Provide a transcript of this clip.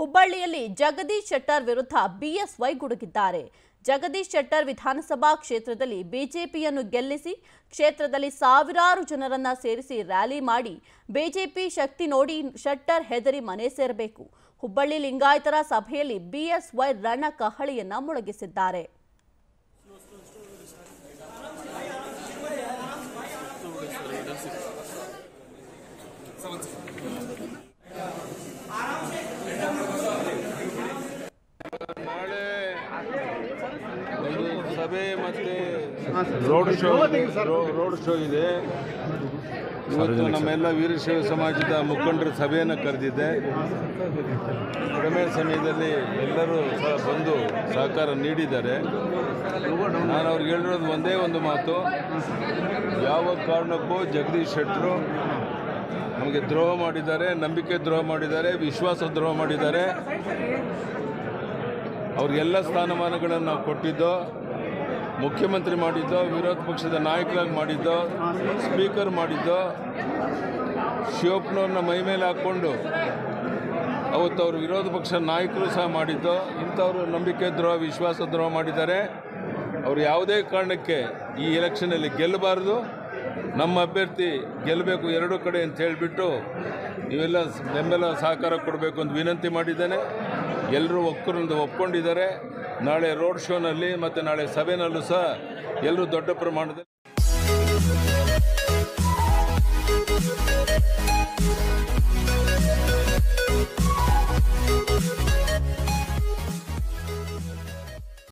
ಹುಬ್ಬಳ್ಳಿಯಲ್ಲಿ ಜಗದೀಶ್ ಶೆಟ್ಟರ್ ವಿರುದ್ಧ ಬಿಎಸ್ವೈ ಗುಡುಗಿದ್ದಾರೆ ಜಗದೀಶ್ ಶೆಟ್ಟರ್ ವಿಧಾನಸಭಾ ಕ್ಷೇತ್ರದಲ್ಲಿ ಬಿಜೆಪಿಯನ್ನು ಗೆಲ್ಲಿಸಿ ಕ್ಷೇತ್ರದಲ್ಲಿ ಸಾವಿರಾರು ಜನರನ್ನ ಸೇರಿಸಿ ರ್ಯಾಲಿ ಮಾಡಿ ಬಿಜೆಪಿ ಶಕ್ತಿ ನೋಡಿ ಶೆಟ್ಟರ್ ಹೆದರಿ ಮನೆ ಸೇರಬೇಕು ಹುಬ್ಬಳ್ಳಿ ಲಿಂಗಾಯತರ ಸಭೆಯಲ್ಲಿ ಬಿಎಸ್ವೈ ರಣ ಕಹಳಿಯನ್ನ ಮೊಳಗಿಸಿದ್ದಾರೆ ನಾಳೆ ಒಂದು ಸಭೆ ಮತ್ತೆ ರೋಡ್ ಶೋ ರೋ- ರೋಡ್ ಶೋ ಇದೆ ಇವತ್ತು ನಮ್ಮೆಲ್ಲ ವೀರಶೈವ ಸಮಾಜದ ಮುಖಂಡರ ಸಭೆಯನ್ನು ಕರೆದಿದ್ದೆ ಕಡಿಮೆ ಸಮಯದಲ್ಲಿ ಎಲ್ಲರೂ ಸಹ ಬಂದು ಸಹಕಾರ ನೀಡಿದ್ದಾರೆ ನಾನು ಅವ್ರಿಗೆ ಹೇಳಿರೋದು ಒಂದೇ ಒಂದು ಮಾತು ಯಾವ ಕಾರಣಕ್ಕೂ ಜಗದೀಶ್ ಶೆಟ್ಟರು ನಮಗೆ ದ್ರೋಹ ಮಾಡಿದ್ದಾರೆ ನಂಬಿಕೆ ದ್ರೋಹ ಮಾಡಿದ್ದಾರೆ ವಿಶ್ವಾಸ ದ್ರೋಹ ಮಾಡಿದ್ದಾರೆ ಅವ್ರಿಗೆಲ್ಲ ಸ್ಥಾನಮಾನಗಳನ್ನು ನಾವು ಕೊಟ್ಟಿದ್ದು ಮುಖ್ಯಮಂತ್ರಿ ಮಾಡಿದ್ದು ವಿರೋಧ ಪಕ್ಷದ ನಾಯಕರಾಗಿ ಮಾಡಿದ್ದು ಸ್ಪೀಕರ್ ಮಾಡಿದ್ದು ಶಿವಪ್ಪನವ್ರನ್ನ ಮೈ ಮೇಲೆ ಹಾಕ್ಕೊಂಡು ಅವತ್ತು ಅವರು ವಿರೋಧ ಪಕ್ಷ ನಾಯಕರು ಸಹ ಮಾಡಿದ್ದು ಇಂಥವರು ನಂಬಿಕೆ ದ್ರೋಹ ವಿಶ್ವಾಸ ದ್ರೋಹ ಮಾಡಿದ್ದಾರೆ ಅವರು ಯಾವುದೇ ಕಾರಣಕ್ಕೆ ಈ ಎಲೆಕ್ಷನಲ್ಲಿ ಗೆಲ್ಲಬಾರ್ದು ನಮ್ಮ ಅಭ್ಯರ್ಥಿ ಗೆಲ್ಲಬೇಕು ಎರಡೂ ಕಡೆ ಅಂತ ಹೇಳಿಬಿಟ್ಟು ನೀವೆಲ್ಲ ಸ್- ಬೆಂಬಲ ಸಹಕಾರ ಕೊಡಬೇಕು ಅಂತ ವಿನಂತಿ ಮಾಡಿದ್ದೇನೆ ಎಲ್ಲರೂ ಒಕ್ಕರಿಂದ ಒಪ್ಕೊಂಡಿದ್ದಾರೆ ನಾಳೆ ರೋಡ್ ಶೋನಲ್ಲಿ ಮತ್ತು ನಾಳೆ ಸಭೆನಲ್ಲೂ ಸಹ ಎಲ್ಲರೂ ದೊಡ್ಡ ಪ್ರಮಾಣದಲ್ಲಿ